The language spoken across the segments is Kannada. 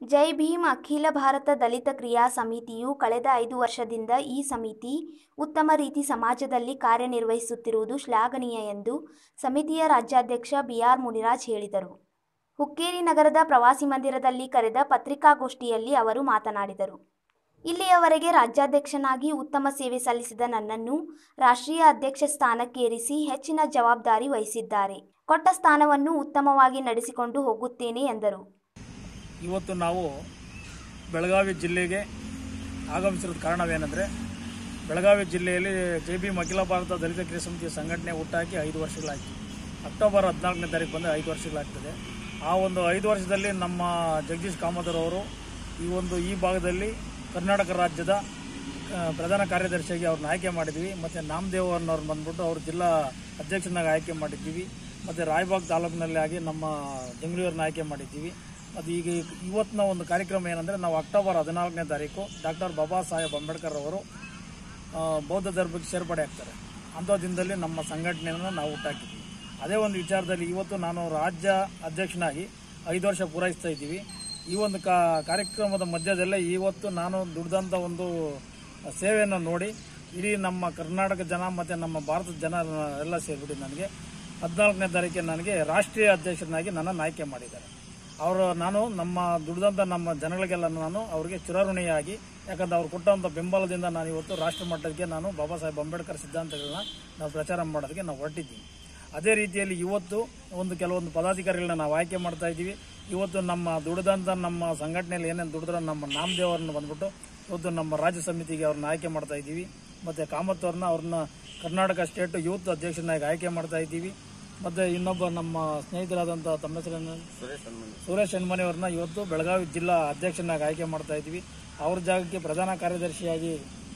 ಜೈ ಭೀಮ್ ಅಖಿಲ ಭಾರತ ದಲಿತ ಕ್ರಿಯಾ ಸಮಿತಿಯು ಕಳೆದ ಐದು ವರ್ಷದಿಂದ ಈ ಸಮಿತಿ ಉತ್ತಮ ರೀತಿ ಸಮಾಜದಲ್ಲಿ ಕಾರ್ಯನಿರ್ವಹಿಸುತ್ತಿರುವುದು ಶ್ಲಾಘನೀಯ ಎಂದು ಸಮಿತಿಯ ರಾಜ್ಯಾಧ್ಯಕ್ಷ ಬಿಆರ್ ಮುನಿರಾಜ್ ಹೇಳಿದರು ಹುಕ್ಕೇರಿ ನಗರದ ಪ್ರವಾಸಿ ಮಂದಿರದಲ್ಲಿ ಕರೆದ ಪತ್ರಿಕಾಗೋಷ್ಠಿಯಲ್ಲಿ ಅವರು ಮಾತನಾಡಿದರು ಇಲ್ಲಿಯವರೆಗೆ ರಾಜ್ಯಾಧ್ಯಕ್ಷನಾಗಿ ಉತ್ತಮ ಸೇವೆ ಸಲ್ಲಿಸಿದ ನನ್ನನ್ನು ರಾಷ್ಟ್ರೀಯ ಅಧ್ಯಕ್ಷ ಸ್ಥಾನಕ್ಕೇರಿಸಿ ಹೆಚ್ಚಿನ ಜವಾಬ್ದಾರಿ ವಹಿಸಿದ್ದಾರೆ ಕೊಟ್ಟ ಸ್ಥಾನವನ್ನು ಉತ್ತಮವಾಗಿ ನಡೆಸಿಕೊಂಡು ಹೋಗುತ್ತೇನೆ ಎಂದರು ಇವತ್ತು ನಾವು ಬೆಳಗಾವಿ ಜಿಲ್ಲೆಗೆ ಆಗಮಿಸಿರೋದು ಕಾರಣವೇನೆಂದರೆ ಬೆಳಗಾವಿ ಜಿಲ್ಲೆಯಲ್ಲಿ ಜೆ ಬಿ ಅಖಿಲ ಭಾರತ ದಲಿತ ಕ್ರಿಯಾ ಸಮಿತಿಯ ಸಂಘಟನೆ ಹುಟ್ಟಾಕಿ ಐದು ವರ್ಷಗಳಾಯಿತು ಅಕ್ಟೋಬರ್ ಹದಿನಾಲ್ಕನೇ ತಾರೀಕು ಬಂದರೆ ಐದು ವರ್ಷಗಳಾಗ್ತದೆ ಆ ಒಂದು ಐದು ವರ್ಷದಲ್ಲಿ ನಮ್ಮ ಜಗದೀಶ್ ಕಾಮತ್ ಅವರು ಈ ಒಂದು ಈ ಭಾಗದಲ್ಲಿ ಕರ್ನಾಟಕ ರಾಜ್ಯದ ಆ, ಪ್ರಧಾನ ಕಾರ್ಯದರ್ಶಿಯಾಗಿ ಅವ್ರನ್ನ ಆಯ್ಕೆ ಮಾಡಿದ್ವಿ ಮತ್ತು ನಾಮದೇವ್ ಅನ್ನೋರು ಬಂದ್ಬಿಟ್ಟು ಅವ್ರ ಜಿಲ್ಲಾ ಅಧ್ಯಕ್ಷನಾಗಿ ಆಯ್ಕೆ ಮಾಡಿದ್ದೀವಿ ಮತ್ತು ರಾಯಬಾಗ್ ತಾಲೂಕಿನಲ್ಲಿ ಆಗಿ ನಮ್ಮ ಜಂಗ್ಳೂರನ್ನ ಆಯ್ಕೆ ಮಾಡಿದ್ದೀವಿ ಅದು ಈಗ ಇವತ್ತಿನ ಒಂದು ಕಾರ್ಯಕ್ರಮ ಏನಂದರೆ ನಾವು ಅಕ್ಟೋಬರ್ ಹದಿನಾಲ್ಕನೇ ತಾರೀಕು ಡಾಕ್ಟರ್ ಬಾಬಾ ಸಾಹೇಬ್ ಅಂಬೇಡ್ಕರ್ ಅವರು ಆ, ಬೌದ್ಧ ಧರ್ಮಕ್ಕೆ ಸೇರ್ಪಡೆ ಆಗ್ತಾರೆ ಅಂಥ ದಿನದಲ್ಲಿ ನಮ್ಮ ಸಂಘಟನೆಯನ್ನು ನಾವು ಹುಟ್ಟಾಕಿದ್ವಿ ಅದೇ ಒಂದು ವಿಚಾರದಲ್ಲಿ ಇವತ್ತು ನಾನು ರಾಜ್ಯ ಅಧ್ಯಕ್ಷನಾಗಿ ಐದು ವರ್ಷ ಪೂರೈಸ್ತಾ ಇದ್ದೀವಿ ಈ ಒಂದು ಕಾ ಕಾರ್ಯಕ್ರಮದ ಮಧ್ಯದಲ್ಲೇ ಇವತ್ತು ನಾನು ದುಡ್ದಂಥ ಒಂದು ಸೇವೆಯನ್ನು ನೋಡಿ ಇಡೀ ನಮ್ಮ ಕರ್ನಾಟಕ ಜನ ಮತ್ತು ನಮ್ಮ ಭಾರತದ ಜನ ಎಲ್ಲ ಸೇರಿಬಿಟ್ಟು ನನಗೆ ಹದಿನಾಲ್ಕನೇ ತಾರೀಕಿಗೆ ನನಗೆ ರಾಷ್ಟ್ರೀಯ ಅಧ್ಯಕ್ಷನಾಗಿ ನನ್ನನ್ನು ಆಯ್ಕೆ ಮಾಡಿದ್ದಾರೆ ಅವರು ನಾನು ನಮ್ಮ ದುಡ್ದಂಥ ನಮ್ಮ ಜನಗಳಿಗೆಲ್ಲ ನಾನು ಅವರಿಗೆ ಚಿರಋಣಿಯಾಗಿ ಯಾಕಂದ್ರೆ ಅವ್ರು ಕೊಟ್ಟಂಥ ಬೆಂಬಲದಿಂದ ನಾನು ಇವತ್ತು ರಾಷ್ಟ್ರ ಮಟ್ಟಕ್ಕೆ ನಾನು ಬಾಬಾ ಸಾಹೇಬ್ ಅಂಬೇಡ್ಕರ್ ಸಿದ್ಧಾಂತಗಳನ್ನ ನಾವು ಪ್ರಚಾರ ಮಾಡೋದಕ್ಕೆ ನಾವು ಹೊರಟಿದ್ದೀವಿ ಅದೇ ರೀತಿಯಲ್ಲಿ ಇವತ್ತು ಒಂದು ಕೆಲವೊಂದು ಪದಾಧಿಕಾರಿಗಳನ್ನ ನಾವು ಆಯ್ಕೆ ಮಾಡ್ತಾ ಇದ್ದೀವಿ ಇವತ್ತು ನಮ್ಮ ದುಡ್ದಂಥ ನಮ್ಮ ಸಂಘಟನೆಯಲ್ಲಿ ಏನೇನು ದುಡಿದ್ರೆ ನಮ್ಮ ನಾಮದೇವರನ್ನ ಬಂದ್ಬಿಟ್ಟು ಇವತ್ತು ನಮ್ಮ ರಾಜ್ಯ ಸಮಿತಿಗೆ ಅವ್ರನ್ನ ಆಯ್ಕೆ ಮಾಡ್ತಾ ಇದ್ದೀವಿ ಮತ್ತು ಕಾಮತ್ ಅವ್ರನ್ನ ಅವ್ರನ್ನ ಕರ್ನಾಟಕ ಸ್ಟೇಟ್ ಯೂತ್ ಅಧ್ಯಕ್ಷನಾಗಿ ಆಯ್ಕೆ ಮಾಡ್ತಾ ಇದ್ದೀವಿ ಮತ್ತು ಇನ್ನೊಬ್ಬ ನಮ್ಮ ಸ್ನೇಹಿತರಾದಂಥ ತಮ್ಮ ಹೆಸರನ್ನು ಸುರೇಶ್ ಹನ್ಮನಿ ಅವ್ರನ್ನ ಇವತ್ತು ಬೆಳಗಾವಿ ಜಿಲ್ಲಾ ಅಧ್ಯಕ್ಷನಾಗಿ ಆಯ್ಕೆ ಮಾಡ್ತಾ ಇದ್ದೀವಿ ಅವ್ರ ಜಾಗಕ್ಕೆ ಪ್ರಧಾನ ಕಾರ್ಯದರ್ಶಿಯಾಗಿ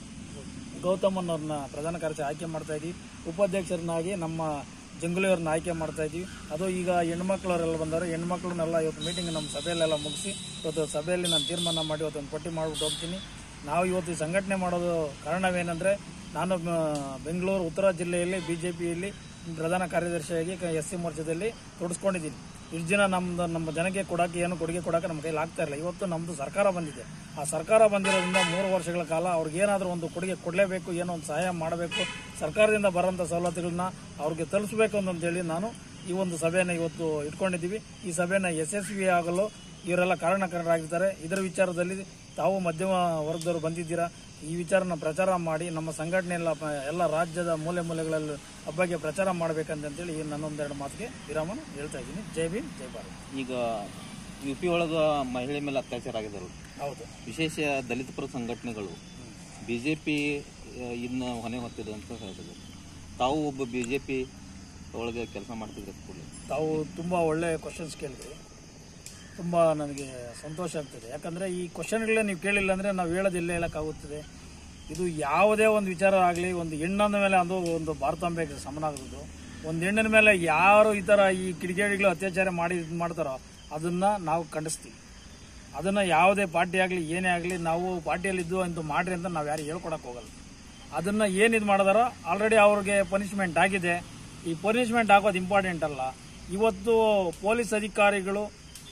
ಗೌತಮನ್ ಅವ್ರನ್ನ ಪ್ರಧಾನ ಕಾರ್ಯದರ್ಶಿ ಆಯ್ಕೆ ಮಾಡ್ತಾ ಇದ್ದೀವಿ ಉಪಾಧ್ಯಕ್ಷರನ್ನಾಗಿ ನಮ್ಮ ಜಂಗುಲಿಯವ್ರನ್ನ ಆಯ್ಕೆ ಮಾಡ್ತಾ ಇದ್ದೀವಿ ಅದು ಈಗ ಹೆಣ್ಮಕ್ಳವರೆಲ್ಲ ಬಂದವರು ಹೆಣ್ಮಕ್ಳನ್ನೆಲ್ಲ ಇವತ್ತು ಮೀಟಿಂಗ್ ನಮ್ಮ ಸಭೆಯಲ್ಲೆಲ್ಲ ಮುಗಿಸಿ ಇವತ್ತು ಸಭೆಯಲ್ಲಿ ನಾನು ತೀರ್ಮಾನ ಮಾಡಿ ಇವತ್ತು ಒಂದು ಪಟ್ಟಿ ಮಾಡಿಬಿಟ್ಟು ಹೋಗ್ತೀನಿ ನಾವು ಇವತ್ತು ಈ ಸಂಘಟನೆ ಮಾಡೋದು ಕಾರಣವೇನೆಂದರೆ ನಾನು ಆ, ಬೆಂಗಳೂರು ಉತ್ತರ ಜಿಲ್ಲೆಯಲ್ಲಿ ಬಿ ಜೆ ಪಿಯಲ್ಲಿ ಪ್ರಧಾನ ಕಾರ್ಯದರ್ಶಿಯಾಗಿ ಎಸ್ ಸಿ ಮೋರ್ಚಾದಲ್ಲಿ ತೊಡಸ್ಕೊಂಡಿದ್ದೀನಿ ಇಷ್ಟು ದಿನ ನಮ್ದು ನಮ್ಮ ಜನಕ್ಕೆ ಕೊಡೋಕೆ ಏನು ಕೊಡುಗೆ ಕೊಡೋಕೆ ನಮ್ಮ ಕೈಲಿ ಆಗ್ತಾ ಇಲ್ಲ ಇವತ್ತು ನಮ್ಮದು ಸರ್ಕಾರ ಬಂದಿದೆ ಆ ಸರ್ಕಾರ ಬಂದಿರೋದ್ರಿಂದ ಮೂರು ವರ್ಷಗಳ ಕಾಲ ಅವ್ರಿಗೆ ಏನಾದರೂ ಒಂದು ಕೊಡುಗೆ ಕೊಡಲೇಬೇಕು ಏನೋ ಒಂದು ಸಹಾಯ ಮಾಡಬೇಕು ಸರ್ಕಾರದಿಂದ ಬರೋಂಥ ಸವಲತ್ತುಗಳನ್ನ ಅವ್ರಿಗೆ ತಲುಪಿಸ್ಬೇಕು ಅಂತಂತೇಳಿ ನಾನು ಈ ಒಂದು ಸಭೆಯನ್ನು ಇವತ್ತು ಇಟ್ಕೊಂಡಿದ್ದೀವಿ ಈ ಸಭೆಯನ್ನು ಯಶಸ್ವಿ ಆಗಲು ಇವರೆಲ್ಲ ಕಾರಣಕರ್ತರಾಗಿದ್ದಾರೆ ಇದರ ವಿಚಾರದಲ್ಲಿ ತಾವು ಮಧ್ಯಮ ವರ್ಗದವರು ಬಂದಿದ್ದೀರಾ ಈ ವಿಚಾರನ ಪ್ರಚಾರ ಮಾಡಿ ನಮ್ಮ ಸಂಘಟನೆ ಎಲ್ಲ ಪ- ಎಲ್ಲ ರಾಜ್ಯದ ಮೂಲೆ ಮೂಲೆಗಳಲ್ಲಿ ಹಬ್ಬಗೆ ಪ್ರಚಾರ ಮಾಡಬೇಕಂತೇಳಿ ಈ ನನ್ನೊಂದೆರಡು ಮಾತಿಗೆ ವಿರಾಮನ ಹೇಳ್ತಾ ಇದ್ದೀನಿ ಜೈ ಭೀಮ್ ಜೈ ಭಾರತ್ ಈಗ ಯು ಪಿ ಒಳಗ ಮಹಿಳೆ ಮೇಲೆ ಅತ್ಯಾಚಾರ ಆಗಿದ್ದಾರೆ ಹೌದು ವಿಶೇಷ ದಲಿತ ಪರ ಸಂಘಟನೆಗಳು ಬಿಜೆಪಿ ಇನ್ನು ಹೊಣೆ ಹೊತ್ತಿದೆ ಅಂತ ಹೇಳ್ತಿದ್ದಾರೆ ತಾವು ಒಬ್ಬ ಬಿಜೆಪಿ ಒಳಗೆ ಕೆಲಸ ಮಾಡ್ತಿದ್ರೆ ಸ್ಕೂಲ್ ತಾವು ತುಂಬ ಒಳ್ಳೆ ಕ್ವಶನ್ಸ್ ಕೇಳಿದ್ರಿ ತುಂಬ ನನಗೆ ಸಂತೋಷ ಆಗ್ತದೆ ಯಾಕಂದರೆ ಈ ಕ್ವಶನ್ಗಳೇ ನೀವು ಕೇಳಿಲ್ಲ ಅಂದರೆ ನಾವು ಹೇಳೋದಿಲ್ಲ ಹೇಳೋಕ್ಕಾಗುತ್ತದೆ ಇದು ಯಾವುದೇ ಒಂದು ವಿಚಾರ ಆಗಲಿ ಒಂದು ಹೆಣ್ಣನ ಮೇಲೆ ಅದು ಒಂದು ಭಾರತಾಂಬೆಗೆ ಸಮನಾಗೋದು ಒಂದು ಹೆಣ್ಣಿನ ಮೇಲೆ ಯಾರು ಈ ಥರ ಈ ಕಿಡಿಗೇಡಿಗಳು ಅತ್ಯಾಚಾರ ಮಾಡಿ ಇದು ಮಾಡ್ತಾರೋ ಅದನ್ನು ನಾವು ಖಂಡಿಸ್ತೀವಿ ಅದನ್ನು ಯಾವುದೇ ಪಾರ್ಟಿ ಆಗಲಿ ಏನೇ ಆಗಲಿ ನಾವು ಪಾರ್ಟಿಯಲ್ಲಿದ್ದು ಅಂತ ಮಾಡ್ರಿ ಅಂತ ನಾವು ಯಾರು ಹೇಳ್ಕೊಡಕ್ಕೆ ಹೋಗಲ್ಲ ಅದನ್ನು ಏನು ಇದು ಮಾಡಿದಾರೋ ಆಲ್ರೆಡಿ ಅವ್ರಿಗೆ ಪನಿಷ್ಮೆಂಟ್ ಆಗಿದೆ ಈ ಪನಿಷ್ಮೆಂಟ್ ಆಗೋದು ಇಂಪಾರ್ಟೆಂಟ್ ಅಲ್ಲ ಇವತ್ತು ಪೊಲೀಸ್ ಅಧಿಕಾರಿಗಳು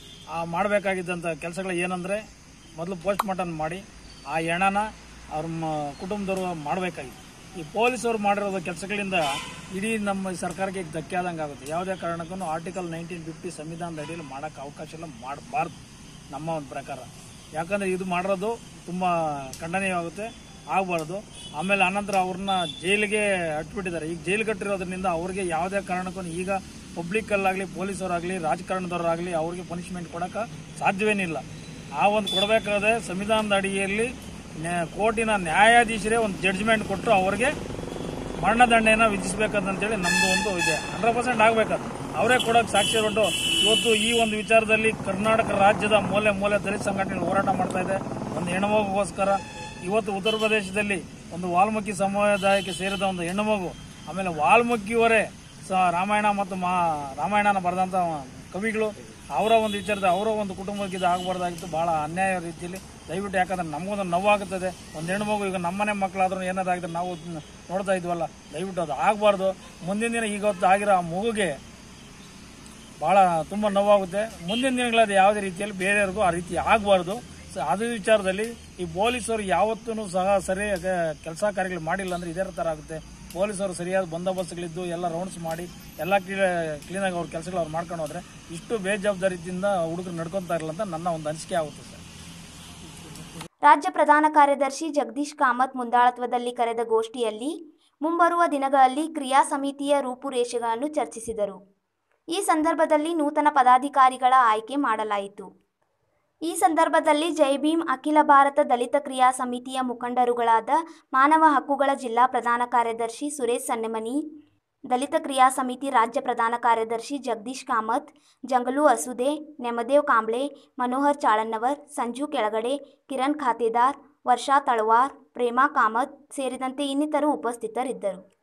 ಆ ಮಾಡಬೇಕಾಗಿದ್ದಂಥ ಕೆಲಸಗಳು ಏನಂದರೆ ಮೊದಲು ಪೋಸ್ಟ್ ಮಾರ್ಟಮ್ ಮಾಡಿ ಆ ಹೆಣನ ಅವ್ರ ಮ- ಕುಟುಂಬದವರು ಮಾಡಬೇಕಾಗಿತ್ತು ಈ ಪೊಲೀಸರು ಮಾಡಿರೋ ಕೆಲಸಗಳಿಂದ ಇಡೀ ನಮ್ಮ ಸರ್ಕಾರಕ್ಕೆ ಧಕ್ಕೆ ಆದಂಗೆ ಆಗುತ್ತೆ ಯಾವುದೇ ಕಾರಣಕ್ಕೂ ಆರ್ಟಿಕಲ್ ನೈನ್ಟೀನ್ ಫಿಫ್ಟಿ ಸಂವಿಧಾನದ ಅಡಿಯಲ್ಲಿ ಮಾಡೋಕ್ಕೆ ಅವಕಾಶ ಇಲ್ಲ ಮಾಡಬಾರ್ದು ನಮ್ಮ ಒಂದು ಪ್ರಕಾರ ಯಾಕಂದರೆ ಇದು ಮಾಡಿರೋದು ತುಂಬ ಖಂಡನೀಯವಾಗುತ್ತೆ ಆಗಬಾರ್ದು ಆಮೇಲೆ ಅನಂತರ ಅವ್ರನ್ನ ಜೈಲಿಗೆ ಅಟ್ಬಿಟ್ಟಿದ್ದಾರೆ ಈಗ ಜೈಲು ಕಟ್ಟಿರೋದ್ರಿಂದ ಅವ್ರಿಗೆ ಯಾವುದೇ ಕಾರಣಕ್ಕೂ ಈಗ ಪಬ್ಲಿಕ್ಕಲ್ಲಾಗಲಿ ಪೊಲೀಸರಾಗಲಿ ರಾಜಕಾರಣದವರಾಗಲಿ ಅವ್ರಿಗೆ ಪನಿಷ್ಮೆಂಟ್ ಕೊಡೋಕೆ ಸಾಧ್ಯವೇನಿಲ್ಲ ಆ ಒಂದು ಕೊಡಬೇಕಾದ್ರೆ ಸಂವಿಧಾನದ ಅಡಿಯಲ್ಲಿ ನ್ಯಾ- ಕೋರ್ಟಿನ ನ್ಯಾಯಾಧೀಶರೇ ಒಂದು ಜಡ್ಜ್ಮೆಂಟ್ ಕೊಟ್ಟು ಅವ್ರಿಗೆ ಮರಣದಂಡೆಯನ್ನು ವಿಧಿಸಬೇಕಂತೇಳಿ ನಮ್ಮದು ಒಂದು ಇದೆ ಹಂಡ್ರೆಡ್ ಪರ್ಸೆಂಟ್ ಆಗಬೇಕದು ಅವರೇ ಕೊಡೋಕೆ ಸಾಕ್ಷಿ ಹೊರಟು ಇವತ್ತು ಈ ಒಂದು ವಿಚಾರದಲ್ಲಿ ಕರ್ನಾಟಕ ರಾಜ್ಯದ ಮೂಲೆ ಮೂಲೆ ದಲಿತ ಸಂಘಟನೆಗಳು ಹೋರಾಟ ಮಾಡ್ತಾ ಇದೆ ಒಂದು ಹೆಣ್ಣುಮಗುಗೋಸ್ಕರ ಇವತ್ತು ಉತ್ತರ ಪ್ರದೇಶದಲ್ಲಿ ಒಂದು ವಾಲ್ಮೀಕಿ ಸಮುದಾಯಕ್ಕೆ ಸೇರಿದ ಒಂದು ಹೆಣ್ಣುಮಗು ಆಮೇಲೆ ವಾಲ್ಮೀಕಿಯವರೇ ಸ ರಾಮಾಯಣ ಮತ್ತು ಮಾ ರಾಮಾಯಣನ ಬರೆದಂಥ ಕವಿಗಳು ಅವರ ಒಂದು ವಿಚಾರದ ಅವರ ಒಂದು ಕುಟುಂಬಕ್ಕೆ ಇದು ಆಗಬಾರ್ದಾಗಿತ್ತು ಭಾಳ ಅನ್ಯಾಯ ರೀತಿಯಲ್ಲಿ ದಯವಿಟ್ಟು ಯಾಕಂದ್ರೆ ನಮಗೊಂದು ನೋವಾಗುತ್ತದೆ ಒಂದು ಹೆಣ್ಮಗು ಈಗ ನಮ್ಮನೆ ಮಕ್ಕಳಾದ್ರೂ ಏನಾದಾಗಿದ್ರೆ ನಾವು ಅದ್ನ ನೋಡ್ತಾ ಇದ್ವಲ್ಲ ದಯವಿಟ್ಟು ಅದು ಆಗಬಾರ್ದು ಮುಂದಿನ ದಿನ ಈಗ ಹೊತ್ತು ಆಗಿರೋ ಆ ಮಗುಗೆ ಭಾಳ ತುಂಬ ನೋವಾಗುತ್ತೆ ಮುಂದಿನ ದಿನಗಳಲ್ಲಿ ಯಾವುದೇ ರೀತಿಯಲ್ಲಿ ಬೇರೆಯವ್ರಿಗೂ ಆ ರೀತಿ ಆಗಬಾರ್ದು ಸೊ ಅದೇ ವಿಚಾರದಲ್ಲಿ ಈ ಪೊಲೀಸರು ಯಾವತ್ತೂ ಸಹ ಸರಿಯಾಗಿ ಕೆಲಸ ಕಾರ್ಯಗಳು ಮಾಡಿಲ್ಲ ಅಂದ್ರೆ ಇದೇ ಥರ ಆಗುತ್ತೆ ಪೊಲೀಸರು ಸರಿಯಾದ ಬಂದೋಬಸ್ತ್ಗಳಿದ್ದು ಎಲ್ಲ ರೌಂಡ್ಸ್ ಮಾಡಿ ಎಲ್ಲ ಕ್ಲೀನಾಗಿ ಅವ್ರ ಕೆಲಸಗಳು ಅವ್ರು ಮಾಡ್ಕೊಂಡು ಹೋದ್ರೆ ಇಷ್ಟು ಬೇಜವಾಬ್ದಾರಿಯಿಂದ ಹುಡುಗರು ನಡ್ಕೊತಾ ಇರಲ್ಲ ಅಂತ ನನ್ನ ಒಂದು ಅನಿಸಿಕೆ ಆಗುತ್ತೆ ಸರ್ ರಾಜ್ಯ ಪ್ರಧಾನ ಕಾರ್ಯದರ್ಶಿ ಜಗದೀಶ್ ಕಾಮತ್ ಮುಂದಾಳತ್ವದಲ್ಲಿ ಕರೆದ ಗೋಷ್ಠಿಯಲ್ಲಿ ಮುಂಬರುವ ದಿನಗಳಲ್ಲಿ ಕ್ರಿಯಾ ಸಮಿತಿಯ ರೂಪುರೇಷೆಗಳನ್ನು ಚರ್ಚಿಸಿದರು ಈ ಸಂದರ್ಭದಲ್ಲಿ ನೂತನ ಪದಾಧಿಕಾರಿಗಳ ಆಯ್ಕೆ ಮಾಡಲಾಯಿತು ಈ ಸಂದರ್ಭದಲ್ಲಿ ಜೈ ಭೀಮ್ ಅಖಿಲ ಭಾರತ ದಲಿತ ಕ್ರಿಯಾ ಸಮಿತಿಯ ಮುಖಂಡರುಗಳಾದ ಮಾನವ ಹಕ್ಕುಗಳ ಜಿಲ್ಲಾ ಪ್ರಧಾನ ಕಾರ್ಯದರ್ಶಿ ಸುರೇಶ್ ಸನ್ನೆಮನಿ ದಲಿತ ಕ್ರಿಯಾ ಸಮಿತಿ ರಾಜ್ಯ ಪ್ರಧಾನ ಕಾರ್ಯದರ್ಶಿ ಜಗದೀಶ್ ಕಾಮತ್ ಜಂಗಲು ಅಸುದೆ ನೆಮದೇವ್ ಕಾಂಬ್ಳೆ ಮನೋಹರ್ ಚಾಳನ್ನವರ್ ಸಂಜು ಕೆಳಗಡೆ ಕಿರಣ್ ಖಾತೆದಾರ್ ವರ್ಷಾ ತಳವಾರ್ ಪ್ರೇಮಾ ಕಾಮತ್ ಸೇರಿದಂತೆ ಇನ್ನಿತರು ಉಪಸ್ಥಿತರಿದ್ದರು